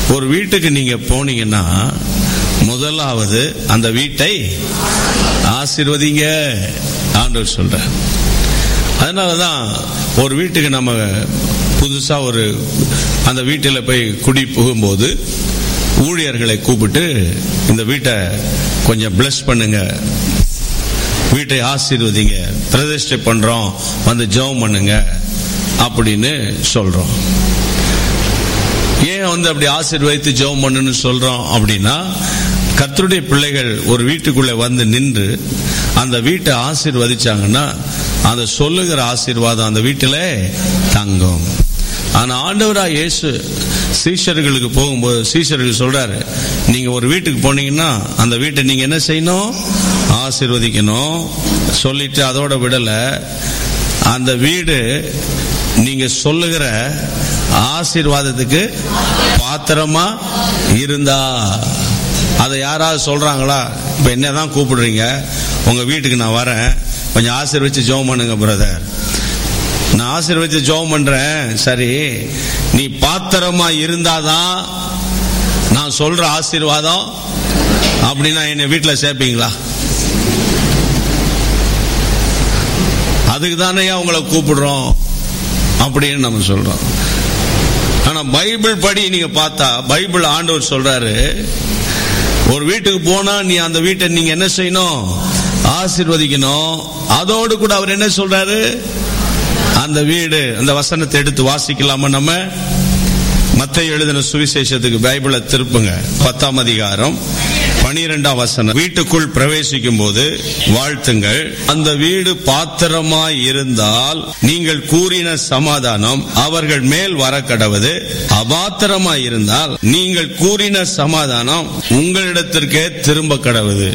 ஒரு வீட்டுக்கு நீங்க போனீங்கன்னா முதலாவது அந்த வீட்டை ஆசீர்வதிங்க ஆண்டவர் சொல்ற அதனாலதான் ஒரு வீட்டுக்கு நம்ம புதுசா ஒரு அந்த வீட்டில் போய் குடி புகும்போது ஊழியர்களை கூப்பிட்டு இந்த வீட்டை கொஞ்சம் பிளஸ் பண்ணுங்க வீட்டை ஆசீர்வதிங்க பிரதிஷ்டை பண்றோம் வந்து ஜெபம் பண்ணுங்க அப்படின்னு சொல்றோம் ஏன் வந்து அப்படி ஆசீர்வதித்து ஜெபம் பண்ணுன்னு சொல்றோம் அப்படின்னா கர்த்தருடைய பிள்ளைகள் ஒரு வீட்டுக்குள்ளே வந்து நின்று அந்த வீட்டை ஆசீர்வதிச்சாங்கன்னா அந்த சொல்லுகிற ஆசீர்வாதம் அந்த வீட்டில் தங்கும் ஆனா ஆண்டவரா இயேசு சீஷர்களுக்கு போகும்போது சீஷர்கள் சொல்றாரு நீங்க ஒரு வீட்டுக்கு போனீங்கன்னா அந்த வீட்டை நீங்க என்ன செய்யணும் ஆசீர்வதிக்கணும் சொல்லிட்டு அதோட விடல அந்த வீடு நீங்க சொல்லுகிற ஆசீர்வாதத்துக்கு பாத்திரமா இருந்தா அதை யாராவது சொல்றாங்களா இப்ப என்னதான் கூப்பிடுறீங்க உங்க வீட்டுக்கு நான் வரேன் கொஞ்சம் ஆசீர்வச்சு ஜெபம் பண்ணுங்க பிரதர் நான் ஆசீர்வச்சு ஜெபம் பண்றேன் சரி நீ பாத்திரமா இருந்தாதான் நான் சொல்ற ஆசீர்வாதம் அப்படின்னா என்னை வீட்டுல சேர்ப்பீங்களா அதுக்கு தானே உங்களை கூப்பிடுறோம் அப்படின்னு நம்ம சொல்றோம் ஆனா பைபிள் படி நீங்க பார்த்தா பைபிள் ஆண்டவர் சொல்றாரு ஒரு வீட்டுக்கு போனா நீ அந்த வீட்டை நீங்க என்ன செய்யணும் ஆசீர்வதிக்கணும் அதோடு கூட அவர் என்ன சொல்றாரு அந்த வீடு அந்த வசனத்தை எடுத்து வாசிக்கலாமா நம்ம மத்திய எழுதின சுவிசேஷத்துக்கு பைபிளை திருப்புங்க பத்தாம் அதிகாரம் பனிரெண்டாம் வசனம் வீட்டுக்குள் பிரவேசிக்கும் போது வாழ்த்துங்கள் அந்த வீடு பாத்திரமாய் இருந்தால் நீங்கள் கூறின சமாதானம் அவர்கள் மேல் வர கடவுது அபாத்திரமாய் இருந்தால் நீங்கள் கூறின சமாதானம் உங்களிடத்திற்கே திரும்ப கடவுது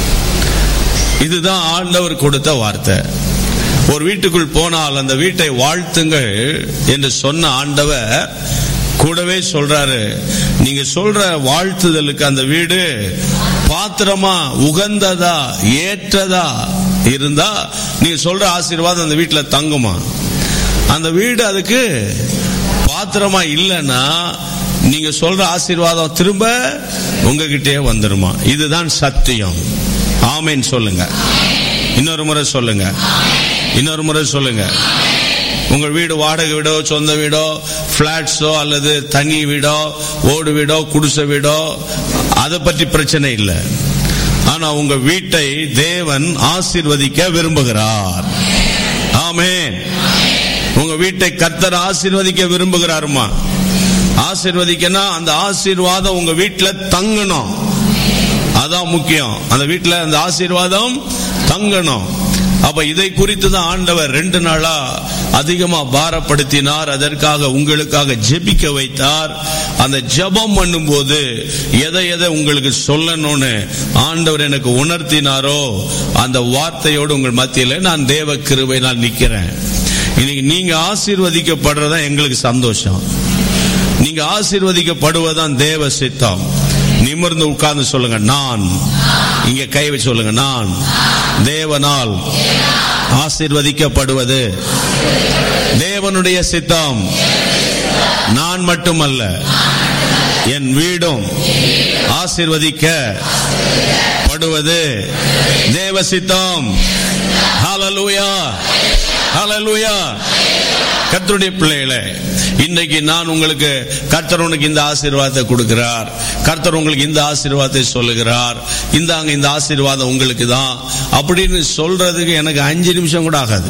இதுதான் ஆண்டவர் கொடுத்த வார்த்தை ஒரு வீட்டுக்குள் போனால் அந்த வீட்டை வாழ்த்துங்கள் என்று சொன்ன ஆண்டவர் கூடவே சொல்றாரு நீங்க சொல்ற வாழ்த்துதலுக்கு அந்த வீடு பாத்திரமா உகந்ததா ஏற்றதா இருந்தா நீங்க சொல்ற ஆசீர்வாதம் அந்த வீட்டுல தங்குமா அந்த வீடு அதுக்கு பாத்திரமா இல்லைன்னா நீங்க சொல்ற ஆசீர்வாதம் திரும்ப உங்ககிட்டயே வந்துருமா இதுதான் சத்தியம் ஆமேன்னு சொல்லுங்க இன்னொரு முறை சொல்லுங்க இன்னொரு முறை சொல்லுங்க உங்கள் வீடு வாடகை வீடோ சொந்த வீடோ பிளாட்ஸோ அல்லது தனி வீடோ ஓடு வீடோ குடிசை வீடோ அதை பற்றி பிரச்சனை இல்லை ஆனா உங்க வீட்டை தேவன் ஆசீர்வதிக்க விரும்புகிறார் ஆமென் உங்க வீட்டை கர்த்தர் ஆசீர்வதிக்க விரும்புகிறாருமா ஆசீர்வதிக்கனா அந்த ஆசீர்வாதம் உங்க வீட்டுல தங்கணும் அதான் முக்கியம் அந்த வீட்டுல அந்த ஆசீர்வாதம் தங்கணும் அப்ப இதை குறித்து தான் ஆண்டவர் ரெண்டு நாளா அதிகமா பாரப்படுத்தினார் அதற்காக உங்களுக்காக ஜெபிக்க வைத்தார் அந்த ஜெபம் பண்ணும்போது எதை எதை உங்களுக்கு சொல்லணும்னு ஆண்டவர் எனக்கு உணர்த்தினாரோ அந்த வார்த்தையோடு உங்கள் மத்தியில நான் தேவ கிருபை நான் நிக்கிறேன் இன்னைக்கு நீங்க ஆசீர்வதிக்கப்படுறதா எங்களுக்கு சந்தோஷம் நீங்க ஆசீர்வதிக்கப்படுவதுதான் தேவ சித்தம் நிமிர்ந்து உட்கார்ந்து சொல்லுங்க நான் இங்க கை வச்சு சொல்லுங்க நான் தேவனால் ஆசீர்வதிக்கப்படுவது தேவனுடைய சித்தம் நான் மட்டுமல்ல என் வீடும் ஆசீர்வதிக்க படுவது தேவ சித்தம் ஹalleluya ஹalleluya கர்த்தருடைய பிள்ளைகளே இன்னைக்கு நான் உங்களுக்கு கர்த்தர் உனக்கு இந்த ஆசீர்வாதத்தை கொடுக்கிறார் கர்த்தர் உங்களுக்கு இந்த ஆசீர்வாதத்தை சொல்லுகிறார் இந்தாங்க இந்த ஆசீர்வாதம் உங்களுக்கு தான் அப்படின்னு சொல்றதுக்கு எனக்கு அஞ்சு நிமிஷம் கூட ஆகாது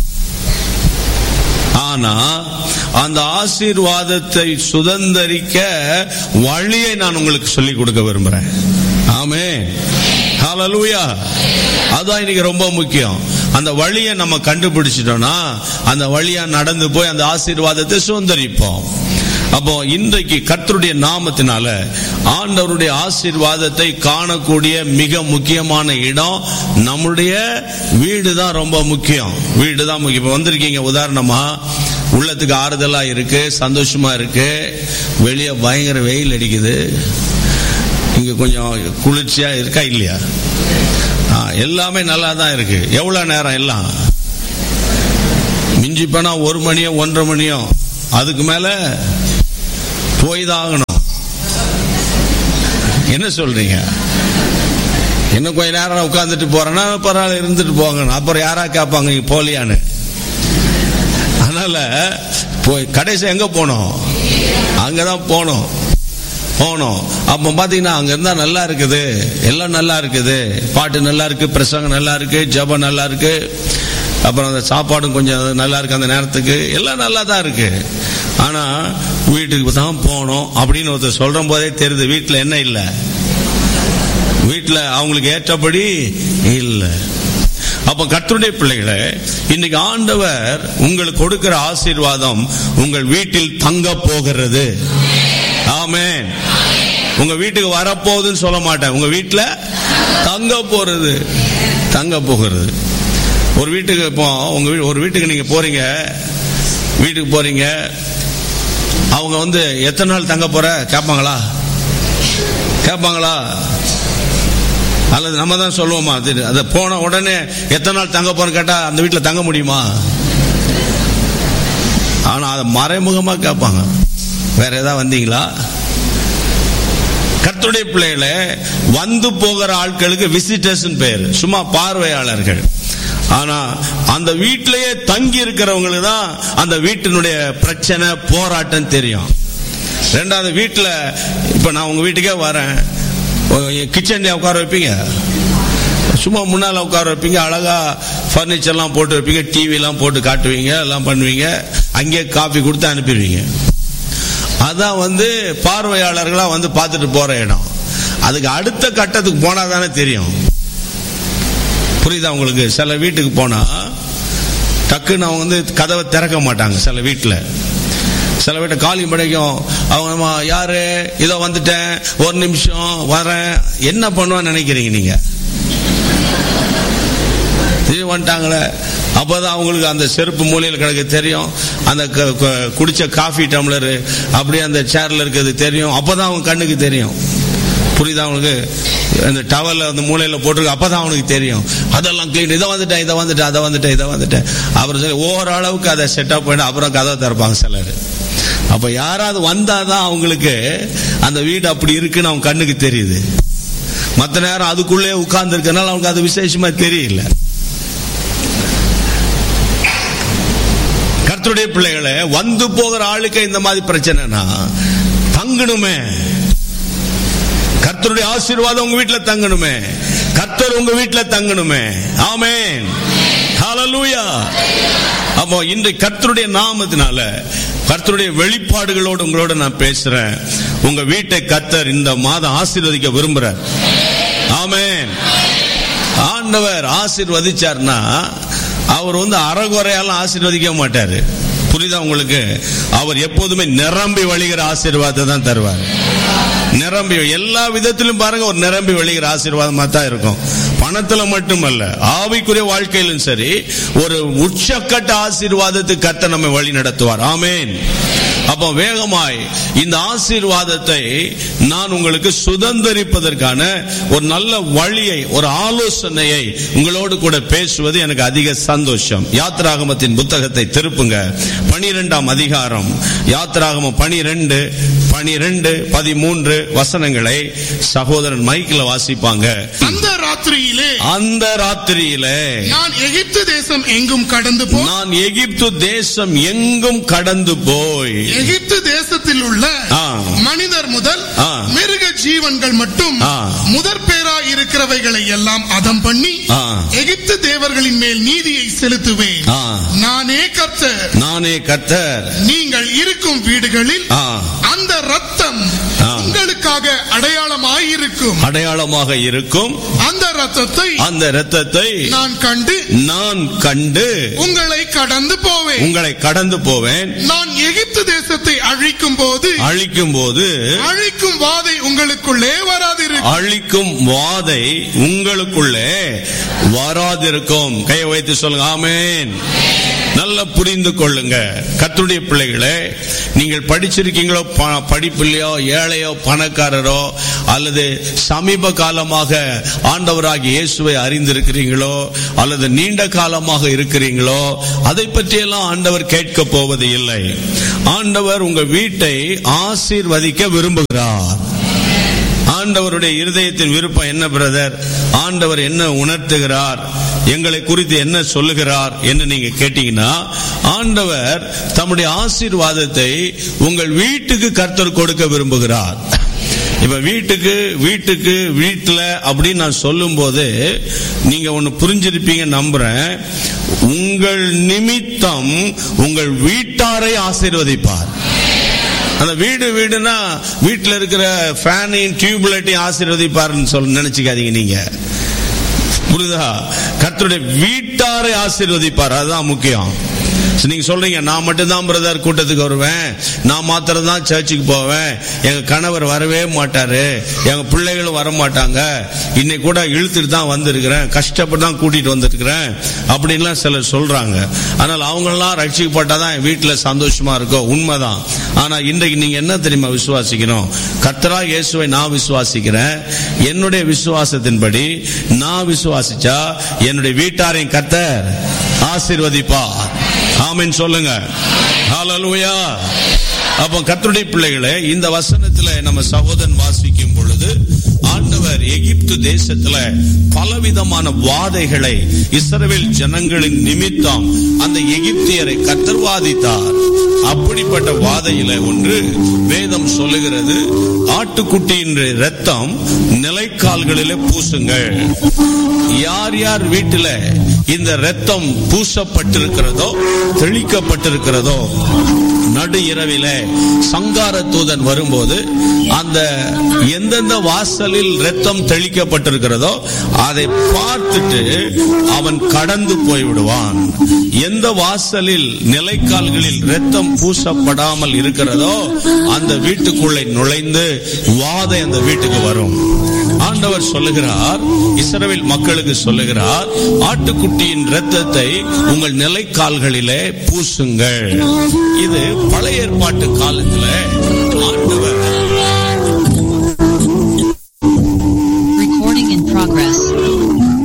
ஆனா அந்த ஆசீர்வாதத்தை சுதந்தரிக்க வழியை நான் உங்களுக்கு சொல்லிக் கொடுக்க விரும்புறேன் ஆமே ஹalleluya அதான் இன்னைக்கு ரொம்ப முக்கியம் அந்த வழியை நம்ம கண்டுபிடிச்சிட்டோம்னா அந்த வழியா நடந்து போய் அந்த ஆசீர்வாதத்தை சுதந்திரிப்போம் அப்போ இன்றைக்கு கர்த்தருடைய நாமத்தினால ஆண்டவருடைய ஆசீர்வாதத்தை காணக்கூடிய மிக முக்கியமான இடம் நம்முடைய வீடு தான் ரொம்ப முக்கியம் வீடு தான் முக்கியம் இப்போ வந்திருக்கீங்க உதாரணமா உள்ளத்துக்கு ஆறுதலா இருக்கு சந்தோஷமா இருக்கு வெளியே பயங்கர வெயில் அடிக்குது இங்க கொஞ்சம் குளிர்ச்சியா இருக்கா இல்லையா ஆ, எல்லாமே நல்லா தான் இருக்கு எவ்வளவு நேரம் எல்லாம் மிஞ்சி போனா ஒரு மணியோ ஒன்றரை மணியோ அதுக்கு மேல போய் தான் ஆகணும் என்ன சொல்றீங்க இன்னும் கொஞ்ச நேரம் உட்காந்துட்டு போறேன்னா பரவாயில்ல இருந்துட்டு போங்க அப்புறம் யாரா கேட்பாங்க நீங்க போலியான்னு அதனால போய் கடைசி எங்க போனோம் அங்கதான் போனோம் போனோம் அப்ப பாத்தீங்கன்னா அங்க இருந்தா நல்லா இருக்குது எல்லாம் நல்லா இருக்குது பாட்டு நல்லா இருக்கு பிரசங்கம் நல்லா இருக்கு ஜபம் நல்லா இருக்கு அப்புறம் அந்த சாப்பாடும் கொஞ்சம் நல்லா இருக்கு அந்த நேரத்துக்கு எல்லாம் நல்லா தான் இருக்கு ஆனா வீட்டுக்கு தான் போனோம் அப்படின்னு ஒருத்தர் சொல்ற போதே தெரியுது வீட்டுல என்ன இல்லை வீட்டுல அவங்களுக்கு ஏற்றபடி இல்லை அப்ப கர்த்தருடைய பிள்ளைகளே இன்னைக்கு ஆண்டவர் உங்களுக்கு கொடுக்கிற ஆசீர்வாதம் உங்கள் வீட்டில் தங்க போகிறது ஆமென் உங்க வீட்டுக்கு வரப்போகுதுன்னு சொல்ல மாட்டேன் உங்க வீட்டுல தங்க போறது தங்க போகிறது ஒரு வீட்டுக்கு இப்போ உங்க வீ- ஒரு வீட்டுக்கு நீங்க போறீங்க வீட்டுக்கு போறீங்க அவங்க வந்து எத்தனை நாள் தங்க போற கேட்பாங்களா கேட்பாங்களா அல்லது நம்ம தான் சொல்லுவோமா அது அதை போன உடனே எத்தனை நாள் தங்க போறோம் கேட்டா அந்த வீட்டில் தங்க முடியுமா ஆனா அதை மறைமுகமா கேட்பாங்க வேற ஏதாவது வந்தீங்களா கர்த்தருடைய பிள்ளைகளை வந்து போகிற ஆட்களுக்கு விசிட்டர்ஸ் பேர் சும்மா பார்வையாளர்கள் ஆனா அந்த வீட்டிலேயே தங்கி இருக்கிறவங்களுக்கு தான் அந்த வீட்டினுடைய பிரச்சனை போராட்டம் தெரியும் ரெண்டாவது வீட்டில் இப்ப நான் உங்க வீட்டுக்கே வரேன் கிச்சன்ல உட்கார வைப்பீங்க சும்மா முன்னால உட்கார வைப்பீங்க அழகா ஃபர்னிச்சர்லாம் போட்டு வைப்பீங்க டிவிலாம் போட்டு காட்டுவீங்க எல்லாம் பண்ணுவீங்க அங்கேயே காஃபி கொடுத்து அனுப்பிடுவீங்க அதான் வந்து பார்வையாளர்களா வந்து பார்த்துட்டு போற இடம் அதுக்கு அடுத்த கட்டத்துக்கு போனா தானே தெரியும் புரியுதா உங்களுக்கு சில வீட்டுக்கு போனா டக்குன்னு அவங்க வந்து கதவை திறக்க மாட்டாங்க சில வீட்டில் சில வீட்டை காலி படைக்கும் அவங்க நம்ம யாரு இதோ வந்துட்டேன் ஒரு நிமிஷம் வரேன் என்ன பண்ணுவான்னு நினைக்கிறீங்க நீங்க இது வந்துட்டாங்களே அப்பதான் அவங்களுக்கு அந்த செருப்பு மூலையில் கிடக்கு தெரியும் அந்த க- க- குடிச்ச காஃபி டம்ளர் அப்படியே அந்த சேர்ல இருக்கிறது தெரியும் அப்பதான் அவங்க கண்ணுக்கு தெரியும் புரியுதா அவங்களுக்கு அந்த டவல்ல அந்த மூலையில போட்டிருக்கு அப்பதான் அவனுக்கு தெரியும் அதெல்லாம் கிளீன் இதை வந்துட்டேன் இதை வந்துட்டேன் அதை வந்துட்டேன் இதை வந்துட்டேன் அப்புறம் சொல்லி ஓரளவுக்கு அதை செட்டப் பண்ணி அப்புறம் கதவை திறப்பாங்க சிலர் அப்ப யாராவது வந்தாதான் அவங்களுக்கு அந்த வீடு அப்படி இருக்குன்னு அவங்க கண்ணுக்கு தெரியுது மத்த நேரம் அதுக்குள்ளே உட்கார்ந்து இருக்கனால அவங்களுக்கு அது விசேஷமா தெரியல கர்த்தருடைய பிள்ளைகளை வந்து போகிற ஆளுக்கு இந்த மாதிரி பிரச்சனைனா தங்கணுமே கர்த்தருடைய ஆசீர்வாதம் உங்க வீட்டுல தங்கணுமே கர்த்தர் உங்க வீட்டுல தங்கணுமே ஆமென் ஹalleluya அப்போ இன்று கர்த்தருடைய நாமத்தினால கர்த்தருடைய வெளிப்பாடுகளோடு உங்களோட நான் பேசுறேன் உங்க வீட்டை கர்த்தர் இந்த மாதம் ஆசீர்வதிக்க விரும்புறார் ஆமென் ஆண்டவர் ஆசீர்வதிச்சார்னா அவர் வந்து அறகுறையெல்லாம் ஆசீர்வதிக்க மாட்டாரு புரியுதா உங்களுக்கு அவர் எப்போதுமே நிரம்பி வழிகிற ஆசீர்வாதத்தை தான் தருவார் நிரம்பி எல்லா விதத்திலும் பாருங்க ஒரு நிரம்பி வழிகிற ஆசீர்வாதமா தான் இருக்கும் பணத்துல மட்டுமல்ல ஆவிக்குரிய வாழ்க்கையிலும் சரி ஒரு உச்சக்கட்ட ஆசீர்வாதத்துக்கு கர்த்தர் நம்மை வழி நடத்துவார் ஆமென் அப்போ வேகமாய் இந்த ஆசீர்வாதத்தை நான் உங்களுக்கு சுதந்திரிப்பதற்கான ஒரு நல்ல வழியை ஒரு ஆலோசனையை உங்களோடு கூட பேசுவது எனக்கு அதிக சந்தோஷம் யாத்ராகமத்தின் புத்தகத்தை திருப்புங்க பனிரெண்டாம் அதிகாரம் யாத்ராகமம் பனிரெண்டு பனிரெண்டு பதிமூன்று வசனங்களை சகோதரன் மைக்கில் வாசிப்பாங்க அந்த ராத்திரியிலே அந்த ராத்திரியிலே நான் எகிப்து தேசம் எங்கும் கடந்து போய் நான் எகிப்து தேசம் எங்கும் கடந்து போய் எகிப்து தேசத்தில் உள்ள ஆ. மனிதர் முதல் ஆ. மிருக ஜீவன்கள் மட்டும் ஆ. முதற் பேரா இருக்கிறவைகளை எல்லாம் அதம் பண்ணி ஆ. எகிப்து தேவர்களின் மேல் நீதியை செலுத்துவேன் ஆ. நானே கர்த்தர் நானே கர்த்தர் நீங்கள் இருக்கும் வீடுகளில் ஆ. அந்த ரத்தம் ஆ. உங்களுக்காக அடையாளமாயிருக்கும் அடையாளமாக இருக்கும் அந்த ரத்தத்தை அந்த இரத்தத்தை நான் கண்டு நான் கண்டு உங்களை கடந்து போவேன் உங்களை கடந்து போவேன் நான் எகிப்து தேசத்தை அழிக்கும் போது அழிக்கும் போது அழிக்கும் வாதை உங்களுக்குள்ளே வராதிருக்கும் அழிக்கும் வாதை உங்களுக்குள்ளே வராதிருக்கும் கையை வைத்து சொல்லுங்க ஆமென் நல்லா புரிந்து கொள்ளுங்க கர்த்தருடைய பிள்ளைகளே நீங்கள் படிச்சிருக்கீங்களோ ப- படிப்பில்லையோ ஏழையோ பணக்காரரோ அல்லது சமீப காலமாக ஆண்டவராகிய இயேசுவை அறிந்திருக்கிறீங்களோ அல்லது நீண்ட காலமாக இருக்கிறீங்களோ அதை பற்றியெல்லாம் ஆண்டவர் கேட்க போவது இல்லை ஆண்டவர் உங்க வீட்டை ஆசீர்வதிக்க விரும்புகிறார் ஆண்டவருடைய இருதயத்தின் விருப்பம் என்ன பிரதர் ஆண்டவர் என்ன உணர்த்துகிறார் எங்களை குறித்து என்ன சொல்லுகிறார் என்று நீங்க கேட்டீங்கன்னா ஆண்டவர் தம்முடைய ஆசீர்வாதத்தை உங்கள் வீட்டுக்கு கர்த்தர் கொடுக்க விரும்புகிறார் இப்ப வீட்டுக்கு வீட்டுக்கு வீட்டுல அப்படின்னு நான் சொல்லும் போது நீங்க ஒன்னு புரிஞ்சிருப்பீங்க நம்புறேன் உங்கள் நிமித்தம் உங்கள் வீட்டாரை ஆசீர்வதிப்பார் அந்த வீடு வீடுனா வீட்டுல இருக்கிற ஃபேனையும் டியூப்லைட்டையும் ஆசீர்வதிப்பாருன்னு சொல்ல நினைச்சுக்காதீங்க நீங்க புரியுதா கர்த்தருடைய வீட்டாரை ஆசீர்வதிப்பார் அதுதான் முக்கியம் சரி, நீங்க சொல்றீங்க நான் மட்டும்தான் பிரதர் கூட்டத்துக்கு வருவேன் நான் மாத்திரம் தான் சர்ச்சுக்கு போவேன் எங்க கணவர் வரவே மாட்டாரு எங்க பிள்ளைகளும் வர மாட்டாங்க இன்னைக்கு கூட இழுத்துட்டு தான் வந்திருக்கிறேன் கஷ்டப்பட்டு தான் கூட்டிட்டு வந்திருக்கிறேன் அப்படின்லாம் சிலர் சொல்றாங்க ஆனால் அவங்கெல்லாம் ரட்சிக்கப்பட்டாதான் என் வீட்டுல சந்தோஷமா இருக்கும் உண்மைதான் ஆனா இன்றைக்கு நீங்க என்ன தெரியுமா விசுவாசிக்கணும் கர்த்தரா இயேசுவை நான் விசுவாசிக்கிறேன் என்னுடைய விசுவாசத்தின்படி நான் விசுவாசிச்சா என்னுடைய வீட்டாரையும் கர்த்தர் ஆசீர்வதிப்பார் ஆமென் சொல்லுங்க ஹalleluya அப்போ கர்த்தருடைய பிள்ளைகளே இந்த வசனத்துல நம்ம சகோதரன் வாசிக்கும் பொழுது ஆண்டவர் எகிப்து தேசத்துல பலவிதமான வாதைகளை இஸ்ரவேல் ஜனங்களின் நிமித்தம் அந்த எகிப்தியரை கத்தர்வாதித்தார் அப்படிப்பட்ட வாதையில ஒன்று வேதம் சொல்லுகிறது ஆட்டுக்குட்டியின் ரத்தம் நிலைக்கால்களிலே பூசுங்கள் யார் யார் வீட்டில இந்த ரத்தம் பூசப்பட்டிருக்கிறதோ தெளிக்கப்பட்டிருக்கிறதோ நடு இரவிலே சங்கார தூதன் வரும்போது அந்த எந்தெந்த வாசலில் ரத்தம் தெளிக்கப்பட்டிருக்கிறதோ அதை பார்த்துட்டு அவன் கடந்து போய்விடுவான் எந்த வாசலில் நிலைக்கால்களில் ரத்தம் பூசப்படாமல் இருக்கிறதோ அந்த வீட்டுக்குள்ளே நுழைந்து வாதை அந்த வீட்டுக்கு வரும் ஆண்டவர் சொல்லுகிறார் இஸ்ரவேல் மக்களுக்கு சொல்லுகிறார் ஆட்டுக்குட்டியின் இரத்தத்தை உங்கள் நிலைக்கால்களிலே பூசுங்கள் இது பழைய ஏற்பாட்டு காலத்துல ஆண்டவர்